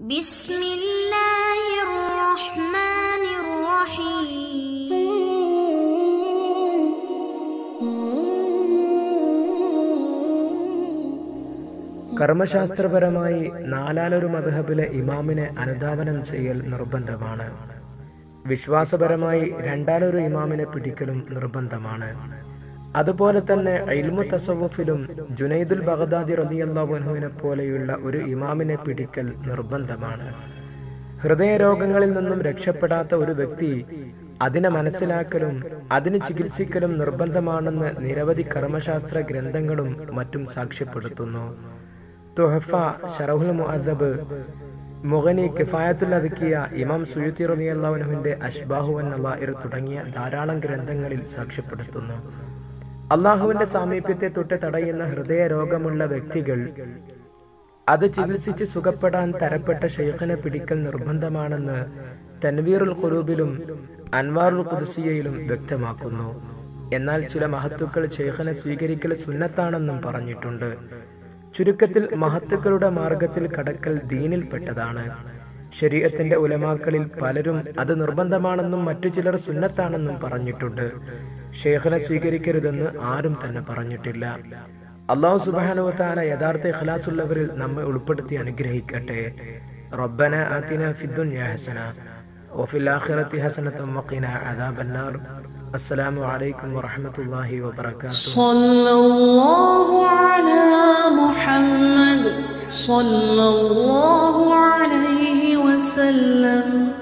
بسم الله الرحمن الرحيم കർമ്മശാസ്ത്രപരമായി നാലാലൊരു മധഹബിലെ ഇമാമിനെ അനുധാവനം ചെയ്യൽ നിർബന്ധമാണ് വിശ്വാസപരമായി രണ്ടാലൊരു ഇമാമിനെ പിടിക്കലും നിർബന്ധമാണ് അതുപോലെ തന്നെ ഇൽമു തസവുഫിലും ജുനൈദുൽ ബഗദാദി റലിയല്ലാഹുവിനെ പോലെയുള്ള ഒരു ഇമാമിനെ പിടിക്കൽ നിർബന്ധമാണ് ഹൃദയരോഗങ്ങളിൽ നിന്നും രക്ഷപ്പെടാത്ത ഒരു വ്യക്തി അതിനെ മനസ്സിലാക്കലും അതിന് ചികിത്സിക്കലും നിർബന്ധമാണെന്ന് നിരവധി കർമ്മശാസ്ത്ര ഗ്രന്ഥങ്ങളും മറ്റും സാക്ഷ്യപ്പെടുത്തുന്നു തുഹഫ ഷറഹുൽ മുഅദ്ദബ് മുഗനി കിഫായത്തുൽ അദ്കിയ ഇമാം സുയുത്തി റളിയല്ലാഹുവിന്റെ അഷ്ബാഹു എന്നല്ലാഹിർ തുടങ്ങിയ ധാരാളം ഗ്രന്ഥങ്ങളിൽ സാക്ഷ്യപ്പെടുത്തുന്നു അള്ളാഹുവിന്റെ സാമീപ്യത്തെ തൊട്ട് തടയുന്ന ഹൃദയ രോഗമുള്ള വ്യക്തികൾ അത് ചികിത്സിച്ച് സുഖപ്പെടാൻ തരപ്പെട്ട ഷെയ്ഖിനെ പിടിക്കൽ നിർബന്ധമാണെന്ന് തൻവീറുൽ ഖുലൂബിലും അൻവാറുൽ ഖുദ്സിയയിലും വ്യക്തമാക്കുന്നു എന്നാൽ ചില മഹത്തുക്കൾ ഷെയ്ഖിനെ സ്വീകരിക്കൽ സുന്നത്താണെന്നും പറഞ്ഞിട്ടുണ്ട് ചുരുക്കത്തിൽ മഹത്തുക്കളുടെ മാർഗത്തിൽ കടക്കൽ ദീനിൽപ്പെട്ടതാണ് ശരീരത്തിന്റെ ഉലമാക്കളിൽ പലരും അത് നിർബന്ധമാണെന്നും മറ്റു ചിലർ സുന്നത്താണെന്നും പറഞ്ഞിട്ടുണ്ട് ഷെയ്ഖിനെ സ്വീകരിക്കരുതെന്ന് ആരും തന്നെ പറഞ്ഞിട്ടില്ല അള്ളാഹു സുബാനുവത്താല യഥാർത്ഥ ഇഖ്ലാസുള്ളവരിൽ നമ്മെ ഉൾപ്പെടുത്തി അനുഗ്രഹിക്കട്ടെ റബ്ബന ആതിന ഫിദ്ദുനിയ ഹസന വഫിൽ ആഖിറതി ഹസനത വഖിന അദാബന്നാർ അസ്സലാമു അലൈക്കും വറഹ്മത്തുള്ളാഹി വബറകാതുഹു صلى الله على محمد صلى الله عليه وسلم